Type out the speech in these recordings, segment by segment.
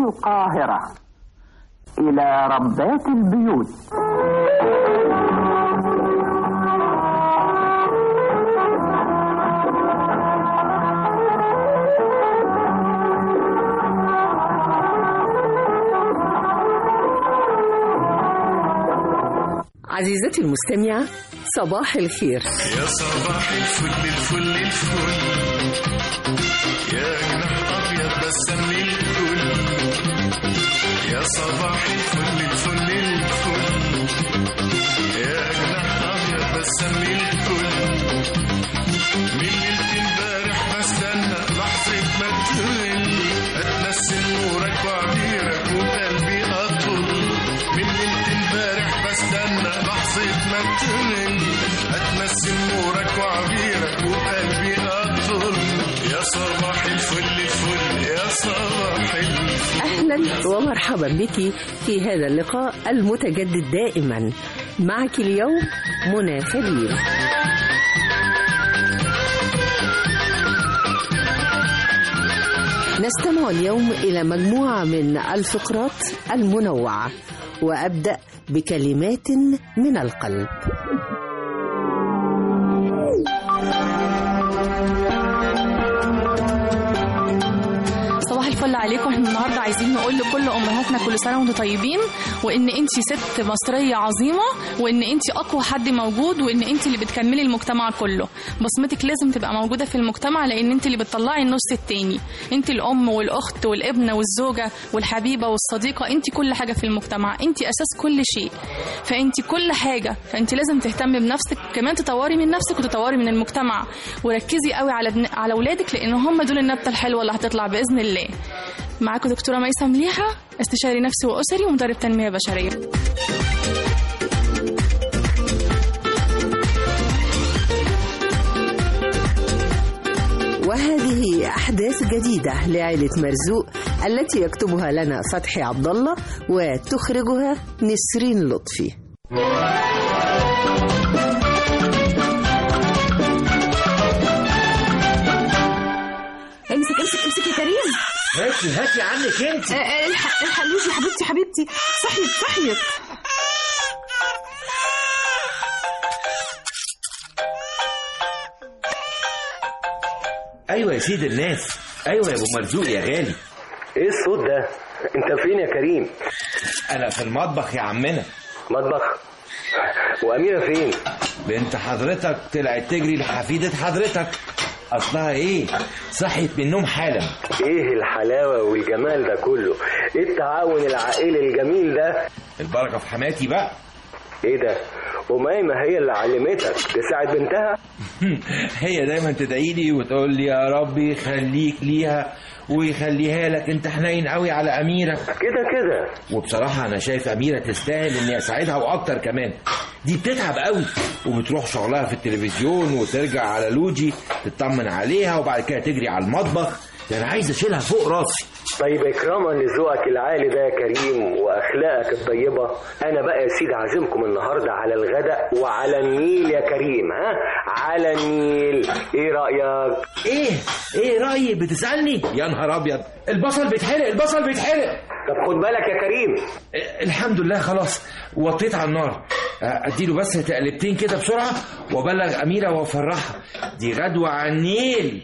القاهرة إلى ربات البيوت عزيزتي المستمعة صباح الخير يا صباح الفل الفل الفل يا جناح ابيض بسام الكل يا صباح الفل الفل الفل يا جناح ابيض بسام الكل من ليلة امبارح بستنى لحظة ما تغل اتنسم نورك وعبيرك وقلبي اطل من ليلة امبارح بستنى لحظة ما تغل اتنسم نورك وعبيرك وقلبي اطل يا صباح الفل الفل يا صباح الفل أهلا ومرحبا بك في هذا اللقاء المتجدد دائما معك اليوم منى خليل نستمع اليوم إلى مجموعة من الفقرات المنوعة وأبدأ بكلمات من القلب صباح الفل عليكم احنا النهارده عايزين نقول لكل امهاتنا كل سنه وانتم طيبين وان انت ست مصريه عظيمه وان انت اقوى حد موجود وان انت اللي بتكملي المجتمع كله بصمتك لازم تبقى موجوده في المجتمع لان انت اللي بتطلعي النص التاني انت الام والاخت والابنه والزوجه والحبيبه والصديقه انت كل حاجه في المجتمع انت اساس كل شيء فانت كل حاجه فانت لازم تهتمي بنفسك كمان تطوري من نفسك وتطوري من المجتمع وركزي قوي على ابن... على اولادك لان هم دول النبته الحلوه اللي هتطلع باذن الله معاكم دكتوره ميسه مليحه استشاري نفسي واسري ومدرب تنميه بشريه وهذه أحداث جديدة لعائلة مرزوق التي يكتبها لنا فتحي عبد الله وتخرجها نسرين لطفي امسك امسك امسك يا كريم هاتي هاتي عنك انت آه، آه، الح- الحلوش يا حبيبتي حبيبتي صحيت صحيت ايوه يا سيد الناس ايوه يا ابو مرزوق يا غالي ايه الصوت ده انت فين يا كريم انا في المطبخ يا عمنا مطبخ واميره فين بنت حضرتك طلعت تجري لحفيدة حضرتك اصلها ايه صحيت من النوم حالا ايه الحلاوه والجمال ده كله ايه التعاون العائلي الجميل ده البركه في حماتي بقى ايه ده ومايمة هي اللي علمتك تساعد بنتها هي دايما تدعي لي وتقول لي يا رب يخليك ليها ويخليها لك انت حنين قوي على اميره كده كده وبصراحه انا شايف اميره تستاهل اني اساعدها واكتر كمان دي بتتعب قوي وبتروح شغلها في التلفزيون وترجع على لوجي تطمن عليها وبعد كده تجري على المطبخ ده انا عايز اشيلها فوق راسي طيب اكراما لذوقك العالي ده يا كريم واخلاقك الطيبه انا بقى يا سيدي عازمكم النهارده على الغداء وعلى النيل يا كريم ها على النيل ايه رايك ايه ايه رايي بتسالني يا نهار ابيض البصل بيتحرق البصل بيتحرق طب خد بالك يا كريم إيه، الحمد لله خلاص وطيت على النار آه، اديله بس تقلبتين كده بسرعه وابلغ اميره وافرحها دي غدوه على النيل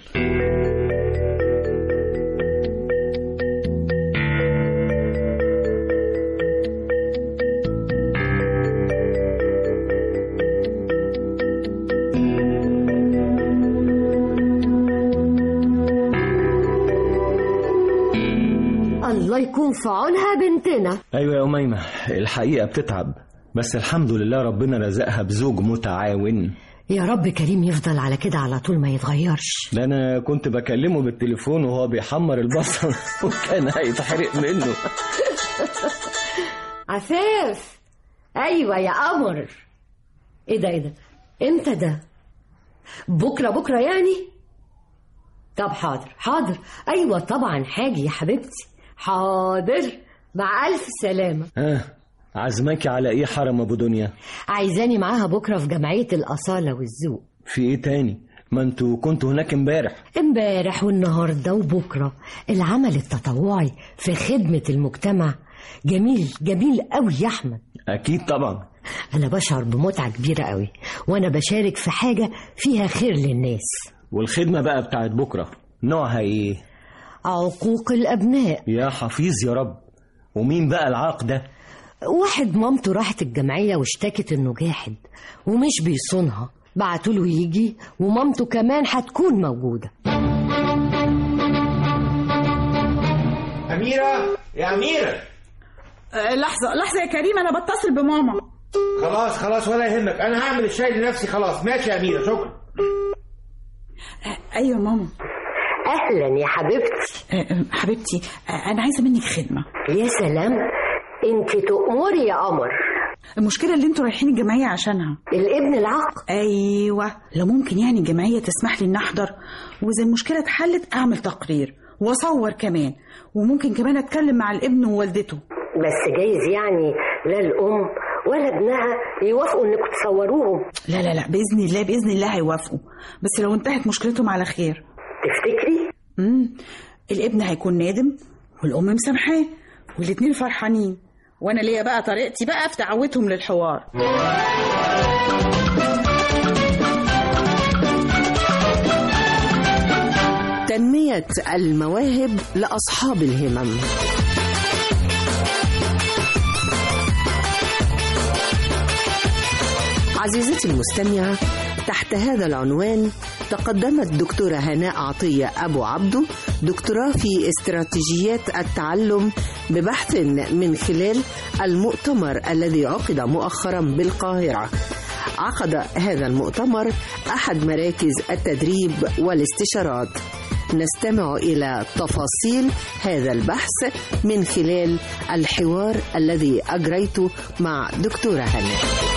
الله يكون في عونها بنتنا ايوه يا اميمه الحقيقه بتتعب بس الحمد لله ربنا رزقها بزوج متعاون يا رب كريم يفضل على كده على طول ما يتغيرش ده انا كنت بكلمه بالتليفون وهو بيحمر البصل وكان هيتحرق منه عفاف ايوه يا قمر ايه ده ايه ده امتى ده بكره بكره يعني طب حاضر حاضر ايوه طبعا حاجي يا حبيبتي حاضر مع الف سلامه ها عزماكي على ايه حرم ابو دنيا عايزاني معاها بكره في جمعيه الاصاله والذوق في ايه تاني ما انتوا كنتوا هناك امبارح امبارح والنهارده وبكره العمل التطوعي في خدمة المجتمع جميل جميل قوي يا احمد اكيد طبعا انا بشعر بمتعة كبيرة قوي وانا بشارك في حاجة فيها خير للناس والخدمة بقى بتاعت بكرة نوعها ايه عقوق الابناء يا حفيظ يا رب ومين بقى العاق ده واحد مامته راحت الجمعية واشتكت انه جاحد ومش بيصونها بعتوله يجي ومامته كمان هتكون موجودة أميرة يا أميرة آه، لحظة لحظة يا كريم أنا بتصل بماما خلاص خلاص ولا يهمك أنا هعمل الشاي لنفسي خلاص ماشي يا أميرة شكرا آه، أيوة ماما اهلا يا حبيبتي آه، آه، حبيبتي آه، أنا عايزة منك خدمة يا سلام انت تؤمري يا قمر المشكلة اللي انتوا رايحين الجمعية عشانها الابن العاق أيوة لو ممكن يعني الجمعية تسمح لي إن أحضر وإذا المشكلة اتحلت أعمل تقرير وأصور كمان وممكن كمان أتكلم مع الابن ووالدته بس جايز يعني لا الام ولا ابنها يوافقوا انكم تصوروهم لا لا لا بإذن الله بإذن الله هيوافقوا بس لو انتهت مشكلتهم على خير تفتكري امم الابن هيكون نادم والأم مسامحاه والاتنين فرحانين وأنا ليا بقى طريقتي بقى في دعوتهم للحوار تنمية المواهب لأصحاب الهمم عزيزتي المستمعة تحت هذا العنوان تقدمت دكتورة هناء عطية أبو عبده دكتوراه في استراتيجيات التعلم ببحث من خلال المؤتمر الذي عقد مؤخرا بالقاهرة عقد هذا المؤتمر أحد مراكز التدريب والاستشارات نستمع إلى تفاصيل هذا البحث من خلال الحوار الذي أجريته مع دكتورة هناء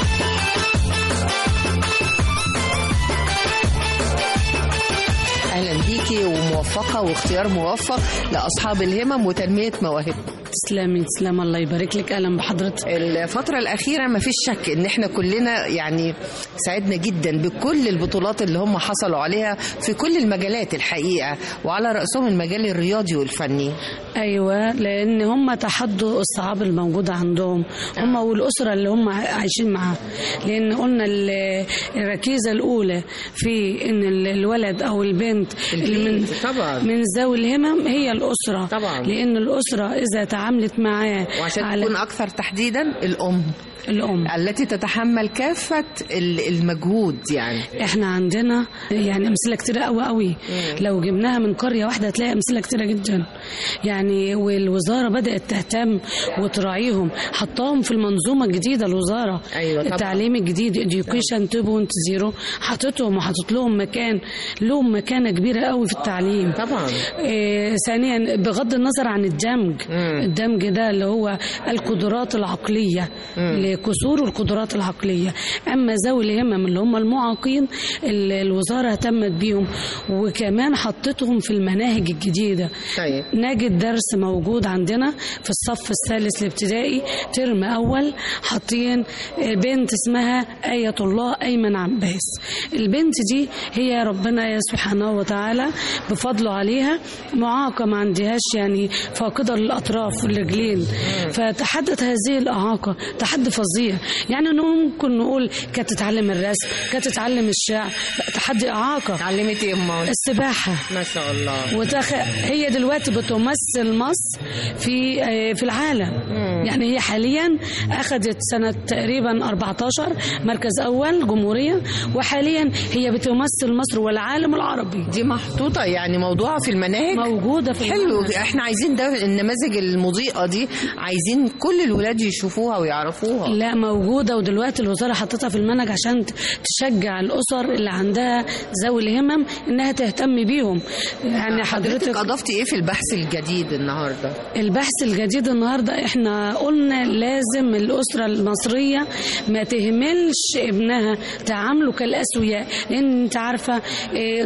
اهلا بيكي وموفقه واختيار موفق لاصحاب الهمم وتنميه مواهب تسلمي تسلم الله يبارك لك اهلا بحضرتك الفترة الأخيرة ما فيش شك إن إحنا كلنا يعني سعدنا جدا بكل البطولات اللي هم حصلوا عليها في كل المجالات الحقيقة وعلى رأسهم المجال الرياضي والفني ايوه لان هم تحدوا الصعاب الموجوده عندهم هم والاسره اللي هم عايشين معاها لان قلنا ال- الركيزه الاولى في ان ال- الولد او البنت اللي من طبعا من ذوي الهمم هي الاسره طبعا. لان الاسره اذا تعاملت معاه وعشان على تكون أكثر تحديدا الأم الام التي تتحمل كافة ال- المجهود يعني احنا عندنا يعني امثله كتيره قوي قوي لو جبناها من قريه واحده هتلاقي امثله كتيره جدا يعني والوزاره بدات تهتم وتراعيهم حطاهم في المنظومه الجديده الوزاره أيوة طبعا. التعليم الجديد education 2.0 حاططهم وحاطط لهم مكان لهم مكانه كبيره قوي في التعليم طبعا إيه ثانيا بغض النظر عن الدمج مم. الدمج ده اللي هو القدرات العقليه لكسور القدرات العقليه اما ذوي الهمم اللي هم المعاقين ال- الوزاره اهتمت بيهم وكمان حطتهم في المناهج الجديده طيب نجد درس موجود عندنا في الصف الثالث الابتدائي ترم اول حاطين بنت اسمها آية الله أيمن عباس البنت دي هي ربنا يا سبحانه وتعالى بفضله عليها معاقة ما عندهاش يعني فاقدة للأطراف والرجلين فتحدت هذه الإعاقة تحدي فظيع يعني إنه ممكن نقول كانت تتعلم الرسم كانت تتعلم الشعر لا، تحدي إعاقة اتعلمت ايه امال السباحة ما شاء الله وتخ... هي دلوقتي بتمثل مصر في آه، في العالم يعني هي حاليا اخذت سنه تقريبا 14 مركز اول جمهوريه وحاليا هي بتمثل مصر والعالم العربي دي محطوطة يعني موضوعة في المناهج موجوده في حلو المنهج. احنا عايزين ده النماذج المضيئة دي عايزين كل الولاد يشوفوها ويعرفوها لا موجوده ودلوقتي الوزاره حطتها في المنهج عشان ت- تشجع الاسر اللي عندها ذوي الهمم انها تهتم بيهم يعني حضرتك حضرتك اضفتي ايه في البحث الجديد النهارده البحث الجديد النهارده احنا قلنا لازم الاسره المصريه ما تهملش ابنها تعامله كالاسوياء لان انت عارفه إيه، نظره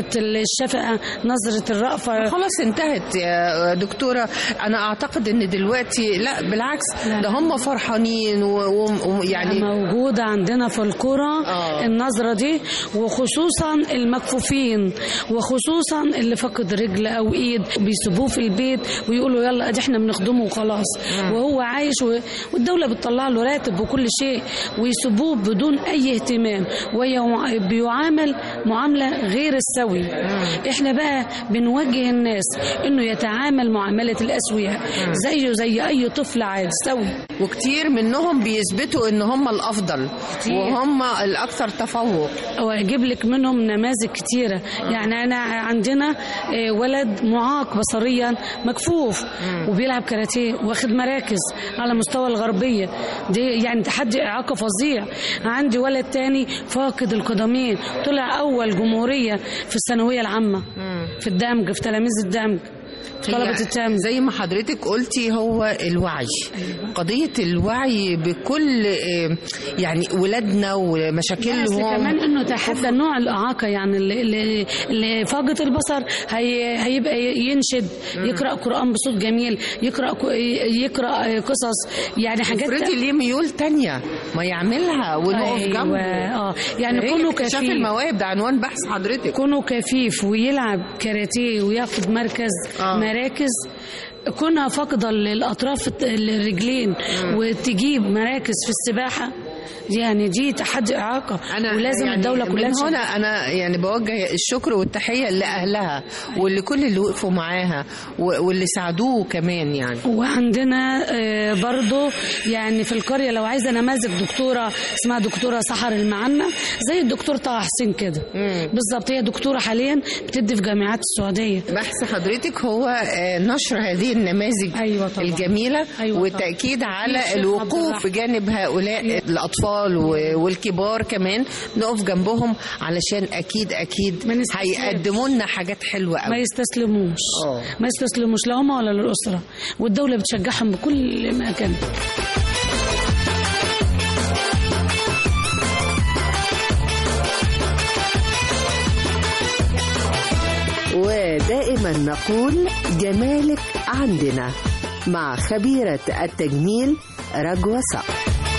نظرة الشفقة نظرة الرأفة خلاص انتهت يا دكتورة أنا أعتقد إن دلوقتي لا بالعكس ده هم فرحانين ويعني موجودة عندنا في القرى آه. النظرة دي وخصوصا المكفوفين وخصوصا اللي فقد رجل أو إيد بيسيبوه في البيت ويقولوا يلا ادي احنا بنخدمه وخلاص وهو عايش و... والدولة بتطلع له راتب وكل شيء ويسيبوه بدون أي اهتمام وبيعامل معاملة غير السوي احنا بقى بنوجه الناس انه يتعامل معاملة الأسوياء زيه زي أي طفل عادي سوي وكتير منهم بيثبتوا ان هم الافضل وهم الاكثر تفوق واجيب لك منهم نماذج كتيره يعني انا عندنا آه، ولد معاق بصريا مكفوف وبيلعب كاراتيه واخد مراكز على مستوى الغربيه دي يعني تحدي اعاقه فظيع عندي ولد تاني فاقد القدمين طلع اول جمهوريه في الثانويه العامه في الدمج في تلاميذ الدمج في طلبه هي التامج زي ما حضرتك قلتي هو الوعي قضية الوعي بكل آه، يعني ولادنا بس ومشاكلهم كمان انه تحدى نوع الاعاقه يعني اللي, اللي, اللي فاقد البصر هي هيبقى ينشد يقرا قران بصوت جميل يقرا ك- يقرا قصص يعني حاجات افرضي ليه ميول تانية ما يعملها ونقف أيوة، جنبه اه يعني هي كونه اكتشاف كفيف المواهب ده عنوان بحث حضرتك كونه كفيف ويلعب كاراتيه وياخد مركز آه. مراكز كونها فاقده الاطراف الرجلين وتجيب مراكز في السباحه يعني دي تحدي اعاقه انا ولازم يعني الدوله كلها من تشجع. هنا انا يعني بوجه الشكر والتحيه لاهلها ولكل اللي وقفوا معاها و- واللي ساعدوه كمان يعني وعندنا آه، برضو يعني في القرية لو عايزة نماذج دكتورة اسمها دكتورة سحر المعنى زي الدكتور طه حسين كده بالظبط هي دكتورة حاليا بتدي في جامعات السعودية بحث حضرتك هو آه، نشر هذه النماذج أيوة طبعا. الجميلة أيوة والتأكيد طبعا. على في الشيخ عبد الوقوف الرحمن. بجانب هؤلاء الأطفال و- والكبار كمان نقف جنبهم علشان أكيد أكيد ما نستسلمش. هيقدموا لنا حاجات حلوة ما قوي يستسلموش آه. ما يستسلموش لا هم ولا للأسرة والدولة بتشجعهم بكل ما كان ودائما نقول جمالك عندنا مع خبيرة التجميل رجوة صقر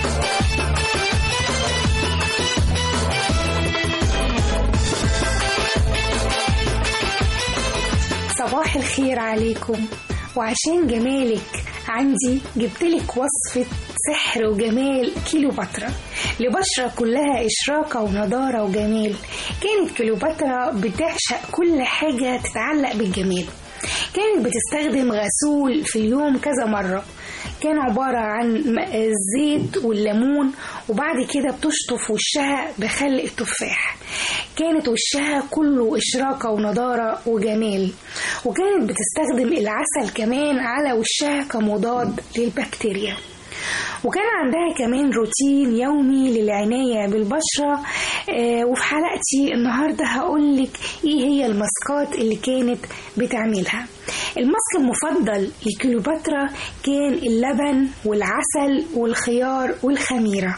صباح الخير عليكم وعشان جمالك عندي جبتلك وصفة سحر وجمال كيلوباترا لبشرة كلها إشراقة ونضارة وجمال كانت كيلوباترا بتعشق كل حاجة تتعلق بالجمال كانت بتستخدم غسول في اليوم كذا مرة كان عبارة عن م- الزيت والليمون وبعد كده بتشطف وشها بخل التفاح كانت وشها كله إشراقة ونضارة وجمال وكانت بتستخدم العسل كمان على وشها كمضاد للبكتيريا وكان عندها كمان روتين يومي للعناية بالبشرة آه، وفي حلقتي النهاردة هقولك ايه هي الماسكات اللي كانت بتعملها الماسك المفضل لكليوباترا كان اللبن والعسل والخيار والخميرة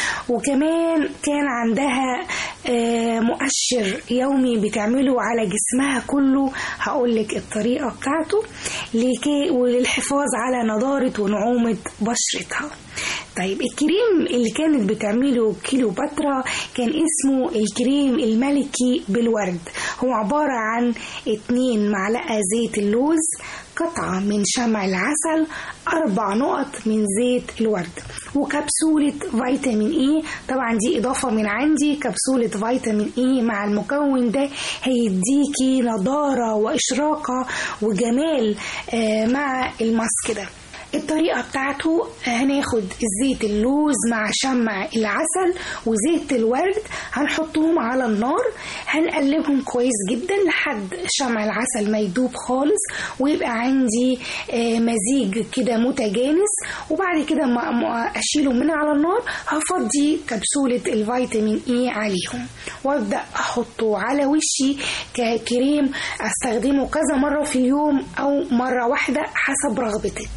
وكمان كان عندها آه، مؤشر يومي بتعمله على جسمها كله هقولك الطريقة بتاعته لكي وللحفاظ على نضارة ونعومة بشرتها طيب الكريم اللي كانت بتعمله كيلوباترا كان اسمه الكريم الملكي بالورد هو عبارة عن اتنين معلقة زيت اللوز قطعة من شمع العسل أربع نقط من زيت الورد وكبسولة فيتامين إي طبعا دي إضافة من عندي كبسولة فيتامين إي مع المكون ده هيديكي نضارة وإشراقة وجمال آه، مع الماسك ده الطريقة بتاعته هناخد زيت اللوز مع شمع العسل وزيت الورد هنحطهم على النار هنقلبهم كويس جدا لحد شمع العسل ما يدوب خالص ويبقى عندي آه، مزيج كده متجانس وبعد كده ما ما اشيله من على النار هفضي كبسولة الفيتامين اي عليهم وابدا احطه على وشي ككريم استخدمه كذا مرة في اليوم او مرة واحدة حسب رغبتك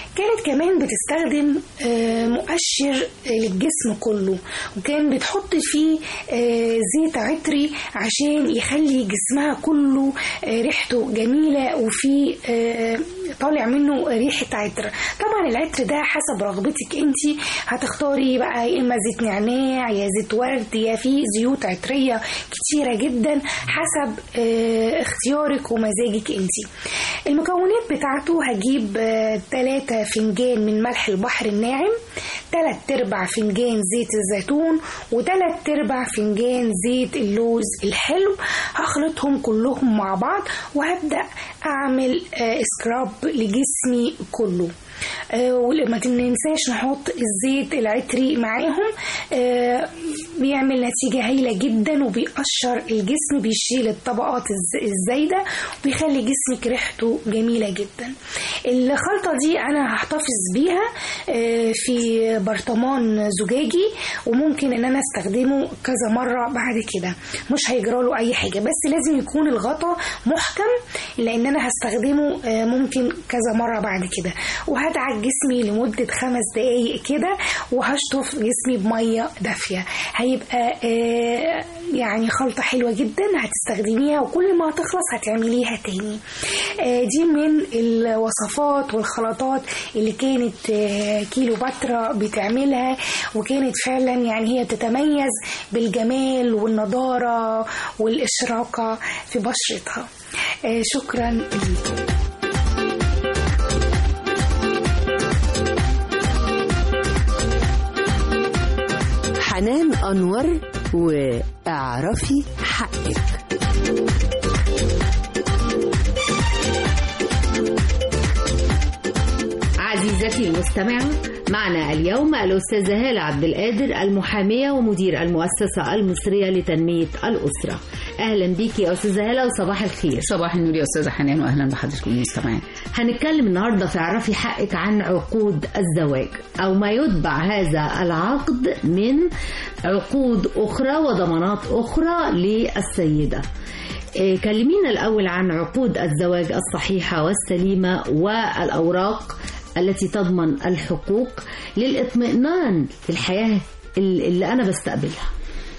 كانت كمان بتستخدم آه، مؤشر للجسم كله وكان بتحط فيه آه، زيت عطري عشان يخلي جسمها كله آه، ريحته جميلة وفي آه، طالع منه ريحة عطر طبعا العطر ده حسب رغبتك انت هتختاري بقى يا اما زيت نعناع يا زيت ورد يا في زيوت عطرية كتيرة جدا حسب آه، اختيارك ومزاجك انت المكونات بتاعته هجيب 3 فنجان من ملح البحر الناعم 3 ارباع فنجان زيت الزيتون و3 ارباع فنجان زيت اللوز الحلو هخلطهم كلهم مع بعض وهبدأ اعمل آه، سكراب لجسمي كله آه، وما ننساش نحط الزيت العطري معاهم آه، بيعمل نتيجة هايلة جدا وبيقشر الجسم بيشيل الطبقات الز- الزايدة وبيخلي جسمك ريحته جميلة جدا الخلطة دي أنا هحتفظ بيها آه، في برطمان زجاجي وممكن إن أنا استخدمه كذا مرة بعد كده مش هيجراله أي حاجة بس لازم يكون الغطا محكم لأن أنا هستخدمه آه، ممكن كذا مرة بعد كده وهدعك جسمي لمدة خمس دقايق كده وهشطف جسمي بمية دافية هيبقى آه، يعني خلطة حلوة جدا هتستخدميها وكل ما هتخلص هتعمليها تاني آه، دي من الوصفات والخلطات اللي كانت آه، كيلو باترا بتعملها وكانت فعلا يعني هي بتتميز بالجمال والنضارة والإشراقة في بشرتها آه، شكرا ليكم حنان أنور واعرفي حقك عزيزتي المستمعة معنا اليوم الأستاذة هالة عبد القادر المحامية ومدير المؤسسة المصرية لتنمية الأسرة أهلا بيكي يا أستاذة هالة وصباح الخير صباح النور يا أستاذة حنان وأهلا بحضرتك المستمعين هنتكلم النهاردة في اعرفي حقك عن عقود الزواج أو ما يتبع هذا العقد من عقود أخرى وضمانات أخرى للسيدة إيه، كلمينا الأول عن عقود الزواج الصحيحة والسليمة والأوراق التي تضمن الحقوق للإطمئنان في الحياة اللي أنا بستقبلها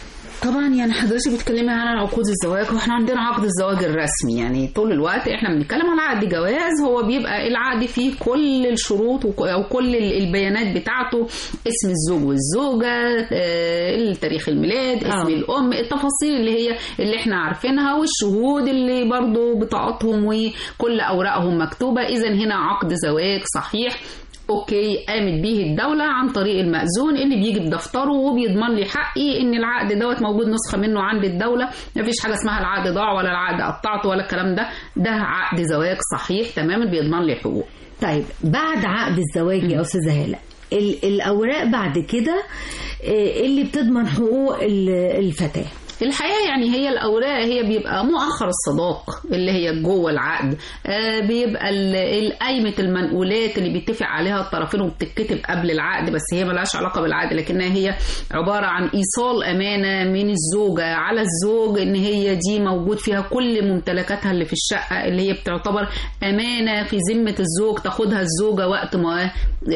طبعا يعني حضرتك بتتكلمي عن عقود الزواج واحنا عندنا عقد الزواج الرسمي يعني طول الوقت احنا بنتكلم عن عقد جواز هو بيبقى العقد فيه كل الشروط وك- او كل ال- البيانات بتاعته اسم الزوج والزوجه آه، تاريخ الميلاد اسم آه. الام التفاصيل اللي هي اللي احنا عارفينها والشهود اللي برضو بطاقاتهم وكل اوراقهم مكتوبه اذا هنا عقد زواج صحيح اوكي قامت بيه الدوله عن طريق المأذون اللي بيجي بدفتره وبيضمن لي حقي ان العقد دوت موجود نسخه منه عند الدوله مفيش حاجه اسمها العقد ضاع ولا العقد قطعته ولا الكلام ده ده عقد زواج صحيح تماما بيضمن لي حقوق طيب بعد عقد الزواج يا استاذه هاله ال- الاوراق بعد كده آه، اللي بتضمن حقوق ال- الفتاه الحقيقه يعني هي الاوراق هي بيبقى مؤخر الصداق اللي هي جوه العقد آه بيبقى ال- ال- قايمه المنقولات اللي بيتفق عليها الطرفين وبتتكتب قبل العقد بس هي ملهاش علاقه بالعقد لكنها هي عباره عن ايصال امانه من الزوجه على الزوج ان هي دي موجود فيها كل ممتلكاتها اللي في الشقه اللي هي بتعتبر امانه في ذمه الزوج تاخدها الزوجه وقت ما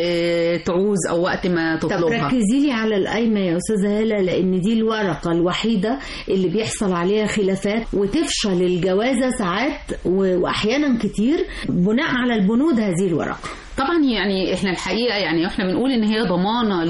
آه تعوز او وقت ما طب تطلبها ركزي لي على القايمه يا استاذه هاله لان دي الورقه الوحيده اللي بيحصل عليها خلافات وتفشل الجوازه ساعات و- واحيانا كتير بناء على البنود هذه الورقه طبعا يعني احنا الحقيقه يعني احنا بنقول ان هي ضمانه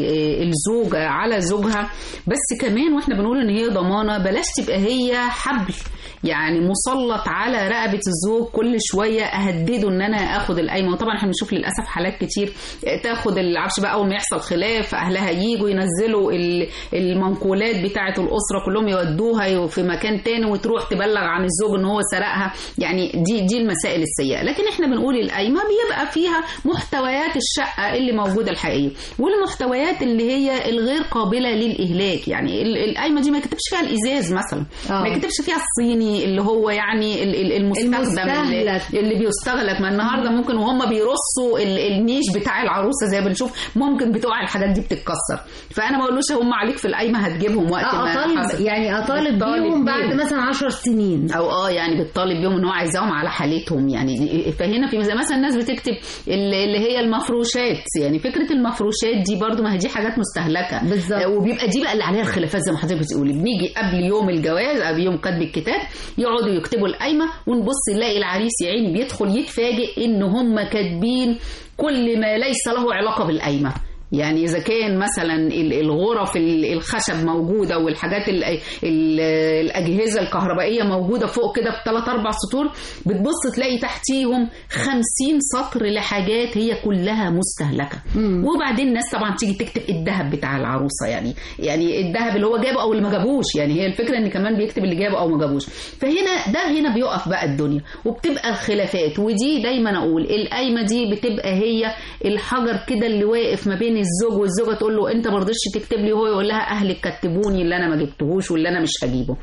للزوج على زوجها بس كمان واحنا بنقول ان هي ضمانه بلاش تبقى هي حبل يعني مسلط على رقبه الزوج كل شويه اهدده ان انا اخد القايمه وطبعا احنا بنشوف للاسف حالات كتير تاخد العفش بقى اول ما يحصل خلاف اهلها يجوا ينزلوا ال- المنقولات بتاعه الاسره كلهم يودوها في مكان تاني وتروح تبلغ عن الزوج ان هو سرقها يعني دي دي المسائل السيئه لكن احنا بنقول القايمه بيبقى فيها محتويات الشقه اللي موجوده الحقيقيه والمحتويات اللي هي الغير قابله للاهلاك يعني ال- القايمه دي ما يكتبش فيها الازاز مثلا آه. ما يكتبش فيها الصيني التاني اللي هو يعني ال- ال- المستخدم اللي, المستهلك. اللي بيستغلق ما النهارده ممكن وهم بيرصوا ال- النيش بتاع العروسه زي ما بنشوف ممكن بتوع الحاجات دي بتتكسر فانا ما اقولوش هم عليك في القايمه هتجيبهم وقت آه، ما أطالب حصل. يعني أطالب بتطالب بيهم بعد بيهم. مثلا عشر سنين او اه يعني بتطالب بيهم ان هو عايزاهم على حالتهم يعني فهنا في زي مثلا الناس بتكتب اللي اللي هي المفروشات يعني فكره المفروشات دي برضو ما هي دي حاجات مستهلكه بالظبط وبيبقى دي بقى اللي عليها الخلافات زي ما حضرتك بتقولي بنيجي قبل يوم الجواز قبل يوم كتب الكتاب يقعدوا يكتبوا القايمه ونبص نلاقي العريس يا عيني بيدخل يتفاجئ ان هم كاتبين كل ما ليس له علاقه بالقايمه يعني اذا كان مثلا ال- الغرف ال- الخشب موجوده والحاجات ال- ال- الاجهزه الكهربائيه موجوده فوق كده بثلاث اربع سطور بتبص تلاقي تحتيهم خمسين سطر لحاجات هي كلها مستهلكه وبعدين الناس طبعا تيجي تكتب الذهب بتاع العروسه يعني يعني الذهب اللي هو جابه او اللي ما جابوش يعني هي الفكره ان كمان بيكتب اللي جابه او ما جابوش فهنا ده هنا بيقف بقى الدنيا وبتبقى الخلافات ودي دايما اقول القايمه دي بتبقى هي الحجر كده اللي واقف ما بين الزوج والزوجه تقول له انت ما رضيتش تكتب لي وهو يقول لها اهلك كتبوني اللي انا ما جبتهوش واللي انا مش هجيبه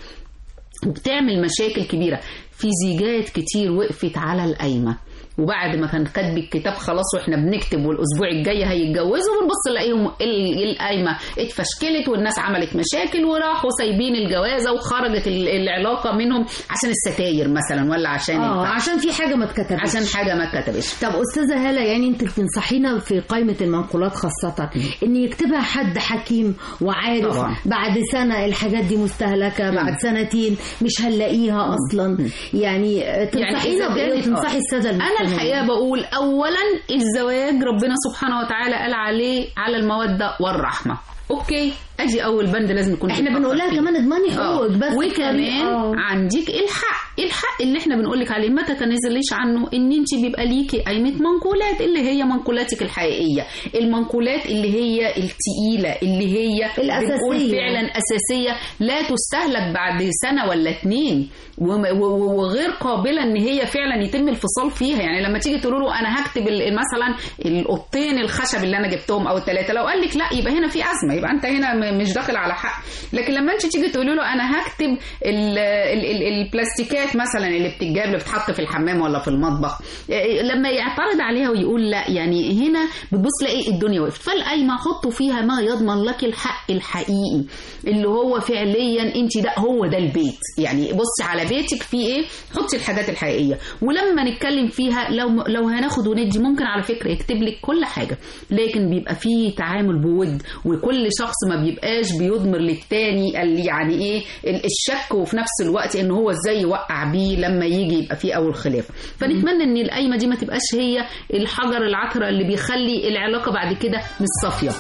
وبتعمل مشاكل كبيره في زيجات كتير وقفت على القايمه وبعد ما كان كاتب الكتاب خلاص واحنا بنكتب والاسبوع الجاي هيتجوزوا بنبص نلاقيهم ال- القايمه اتفشكلت والناس عملت مشاكل وراحوا سايبين الجوازه وخرجت ال- العلاقه منهم عشان الستاير مثلا ولا عشان اه الفرح. عشان في حاجه ما اتكتبتش عشان حاجه ما اتكتبتش طب استاذه هاله يعني انت بتنصحينا في قائمه المنقولات خاصه ان يكتبها حد حكيم وعارف طبعا. بعد سنه الحاجات دي مستهلكه بعد سنتين مش هنلاقيها اصلا يعني تنصحينا إذا بايه كانت- وتنصحي آه. الساده انا المستمعين الحقيقه بقول اولا الزواج ربنا سبحانه وتعالى قال عليه على الموده والرحمه اوكي ادي اول بند لازم نكون احنا بنفكر بنقول لها فيه. كمان اضمني آه. حقوقك بس وكمان آه. عندك الحق الحق اللي احنا بنقول لك عليه ما تتنازليش عنه ان انت بيبقى ليكي قائمه منقولات اللي هي منقولاتك الحقيقيه المنقولات اللي هي التقيله اللي هي الأساسية. بنقول فعلا اساسيه لا تستهلك بعد سنه ولا اتنين وم- و- و- وغير قابله ان هي فعلا يتم الفصال فيها يعني لما تيجي تقول له انا هكتب ال- مثلا القطين الخشب اللي انا جبتهم او الثلاثه لو قال لك لا يبقى هنا في ازمه يبقى انت هنا م- مش داخل على حق لكن لما انت تيجي تقولي له انا هكتب ال ال ال البلاستيكات مثلا اللي بتتجاب اللي بتتحط في الحمام ولا في المطبخ إيه، لما يعترض عليها ويقول لا يعني هنا بتبص تلاقي الدنيا وقفت فالقايمه حطوا فيها ما يضمن لك الحق الحقيقي اللي هو فعليا انت ده هو ده البيت يعني بصي على بيتك فيه ايه حطي الحاجات الحقيقيه ولما نتكلم فيها لو لو هناخد وندي ممكن على فكره يكتب لك كل حاجه لكن بيبقى فيه تعامل بود وكل شخص ما بيبقاش بيضمر للتاني ال- يعني ايه ال- الشك وفي نفس الوقت ان هو ازاي يوقع بيه لما يجي يبقى فيه اول خلاف فنتمنى ان القايمه دي ما تبقاش هي الحجر العثره اللي بيخلي العلاقه بعد كده مش صافيه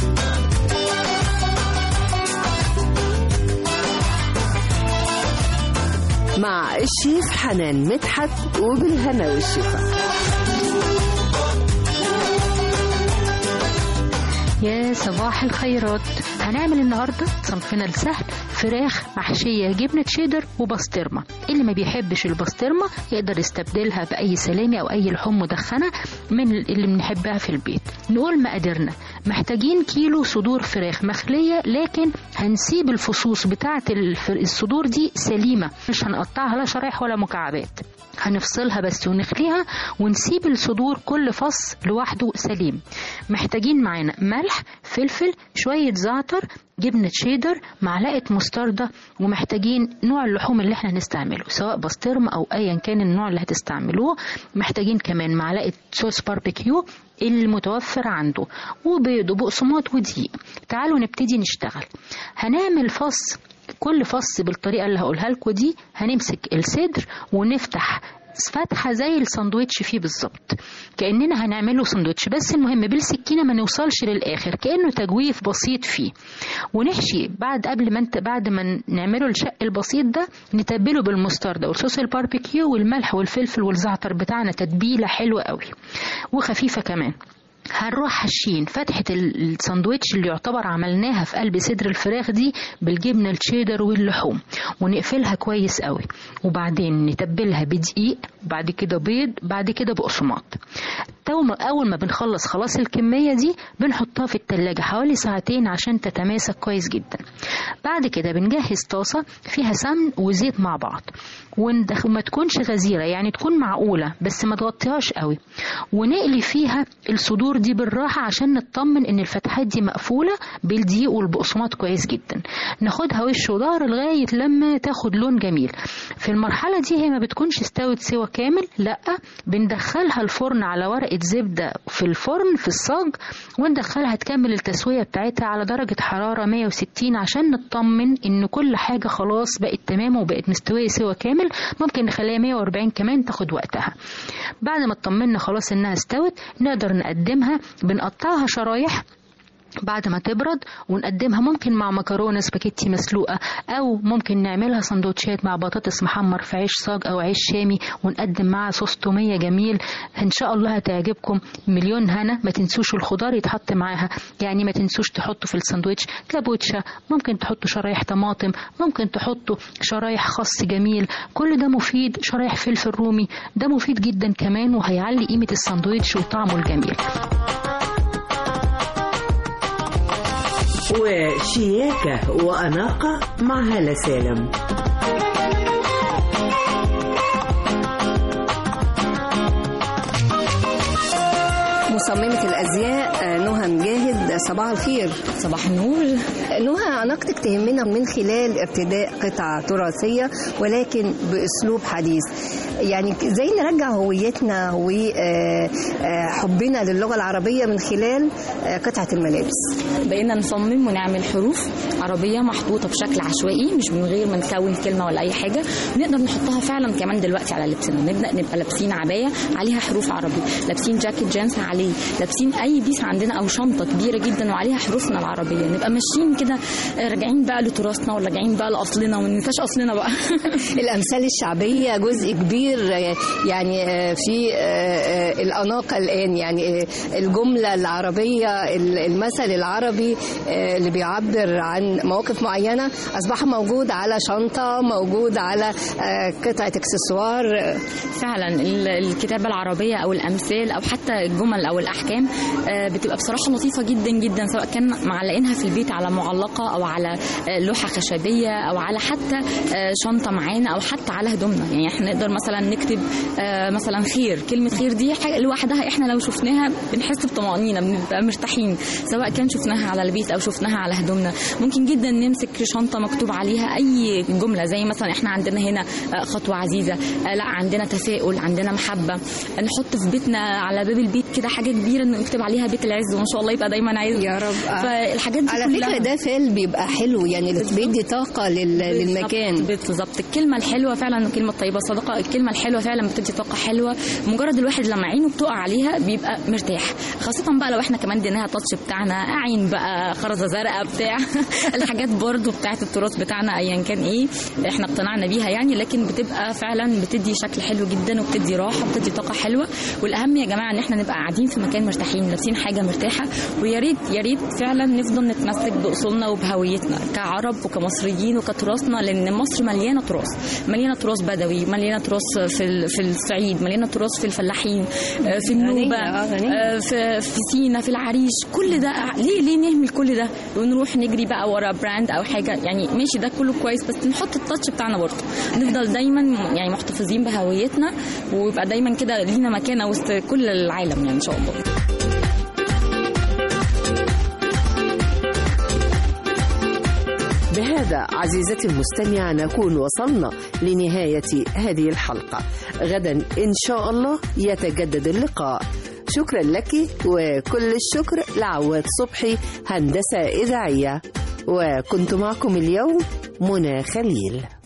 مع الشيف حنان مدحت وبالهنا والشفا يا صباح الخيرات هنعمل النهارده صنفنا السهل فراخ محشيه جبنه شيدر وبسطرمه اللي ما بيحبش البسطرمه يقدر يستبدلها باي سلامي او اي لحوم مدخنه من اللي بنحبها في البيت نقول مقاديرنا محتاجين كيلو صدور فراخ مخليه لكن هنسيب الفصوص بتاعه الف- الصدور دي سليمه مش هنقطعها لا شرايح ولا مكعبات هنفصلها بس ونخليها ونسيب الصدور كل فص لوحده سليم محتاجين معانا ملح فلفل شوية زعتر جبنة شيدر معلقة مستردة ومحتاجين نوع اللحوم اللي احنا هنستعمله سواء بسطرمة او ايا كان النوع اللي هتستعملوه محتاجين كمان معلقة صوص باربيكيو المتوفر عنده وبيض وبقسماط ودقيق تعالوا نبتدي نشتغل هنعمل فص كل فص بالطريقة اللي هقولها لكم دي هنمسك الصدر ونفتح فتحة زي الساندوتش فيه بالظبط كأننا هنعمله ساندوتش بس المهم بالسكينة ما نوصلش للآخر كأنه تجويف بسيط فيه ونحشي بعد قبل ما انت بعد ما نعمله الشق البسيط ده نتبله بالمستردة والصوص الباربيكيو والملح والفلفل والزعتر بتاعنا تتبيلة حلوة قوي وخفيفة كمان هنروح حاشين فتحة ال- الساندوتش اللي يعتبر عملناها في قلب صدر الفراخ دي بالجبنة الشيدر واللحوم ونقفلها كويس قوي وبعدين نتبلها بدقيق بعد كده بيض بعد كده بقسماط تو- أول ما بنخلص خلاص الكمية دي بنحطها في التلاجة حوالي ساعتين عشان تتماسك كويس جدا بعد كده بنجهز طاسة فيها سمن وزيت مع بعض وندخ- وما تكونش غزيرة يعني تكون معقولة بس ما تغطيهاش قوي ونقلي فيها الصدور دي بالراحة عشان نطمن ان الفتحات دي مقفولة بالدقيق والبقسماط كويس جدا ناخدها وش وظهر لغاية لما تاخد لون جميل في المرحلة دي هي ما بتكونش استوت سوا كامل لا بندخلها الفرن على ورقة زبدة في الفرن في الصاج وندخلها تكمل التسوية بتاعتها على درجة حرارة 160 عشان نطمن ان كل حاجة خلاص بقت تمام وبقت مستوية سوا كامل ممكن نخليها 140 كمان تاخد وقتها بعد ما اطمنا خلاص انها استوت نقدر نقدمها بنقطعها شرايح بعد ما تبرد ونقدمها ممكن مع مكرونه سباكيتي مسلوقه او ممكن نعملها سندوتشات مع بطاطس محمر في عيش صاج او عيش شامي ونقدم معاها صوص توميه جميل ان شاء الله هتعجبكم مليون هنا ما تنسوش الخضار يتحط معاها يعني ما تنسوش تحطوا في الساندوتش كابوتشا ممكن تحطوا شرايح طماطم ممكن تحطوا شرايح خس جميل كل ده مفيد شرايح فلفل رومي ده مفيد جدا كمان وهيعلي قيمه الساندوتش وطعمه الجميل وشياكة وأناقة مع هالة سالم مصممة الأزياء آه، نهى مجاهد صباح الخير صباح النور نهى عناقتك تهمنا من خلال ارتداء قطعة تراثية ولكن بأسلوب حديث يعني ازاي نرجع هويتنا وحبنا للغة العربية من خلال آه، قطعة الملابس بقينا نصمم ونعمل حروف عربية محطوطة بشكل عشوائي مش من غير ما نكون كلمة ولا أي حاجة نقدر نحطها فعلا كمان دلوقتي على لبسنا نبدأ نبقى لابسين عباية عليها حروف عربي لابسين جاكيت جينز عليه لابسين أي بيس عندنا أو شنطة كبيرة جدا وعليها حروفنا العربية نبقى ماشيين كده آه، راجعين بقى لتراثنا ولا راجعين بقى لأصلنا وما ننساش أصلنا بقى الأمثال الشعبية جزء كبير آه، يعني آه، في آه، آه، الأناقة الآن يعني آه، الجملة العربية ال- المثل العربي آه، اللي بيعبر عن مواقف معينة أصبح موجود على شنطة موجود على آه، قطعة اكسسوار فعلا ال- الكتابة العربية أو الأمثال أو حتى الجمل أو الأحكام آه، بتبقى بصراحة لطيفة جدا جدا سواء كان معلقينها في البيت على معلقة أو على آه، لوحة خشبية أو على حتى آه، شنطة معانا أو حتى على هدومنا يعني احنا نقدر مثلا نكتب آه، مثلا خير كلمة خير دي حاجة لوحدها احنا لو شفناها بنحس بطمأنينة بنبقى مرتاحين سواء كان شفناها على البيت أو شفناها على هدومنا ممكن جدا نمسك شنطة مكتوب عليها أي جملة زي مثلا احنا عندنا هنا آه، خطوة عزيزة آه، لا عندنا تفاؤل عندنا محبة نحط في بيتنا على باب البيت كده حاجة كبيرة نكتب عليها بيت العز وإن شاء الله يبقى دايما عز يا رب فالحاجات دي على كلها فكرة ده فعل بيبقى حلو يعني بيدي طاقة لل- للمكان بالظبط الكلمة الحلوة فعلا الكلمة الطيبة صدقة الكلمة الحلوة فعلا بتدي طاقة حلوة مجرد الواحد لما عينه بتقع عليها بيبقى مرتاح خاصة بقى لو احنا كمان اديناها تاتش بتاعنا عين بقى خرزة زرقاء بتاع الحاجات برضو بتاعت التراث بتاعنا ايا كان ايه احنا اقتنعنا بيها يعني لكن بتبقى فعلا بتدي شكل حلو جدا وبتدي راحة وبتدي طاقة حلوة والاهم يا جماعة ان احنا نبقى قاعدين في مكان مرتاحين لابسين حاجة مرتاحة ويا ريت يا ريت فعلا نفضل نتمسك باصولنا وبهويتنا كعرب وكمصريين وكتراثنا لان مصر مليانه تراث مليانه تراث بدوي مليانه تراث في ال- في الصعيد مليانه تراث في الفلاحين آه، في النوبه غنية، آه، غنية. آه، في في سينا في العريش كل ده ليه ليه نهمل كل ده ونروح نجري بقى ورا براند او حاجه يعني ماشي ده كله كويس بس نحط التاتش بتاعنا برضه نفضل دايما م- يعني محتفظين بهويتنا ويبقى دايما كده لينا مكانه وسط كل العالم يعني ان شاء الله بهذا عزيزتي المستمعة نكون وصلنا لنهاية هذه الحلقة غدا إن شاء الله يتجدد اللقاء شكرا لك وكل الشكر لعواد صبحي هندسة إذاعية وكنت معكم اليوم منى خليل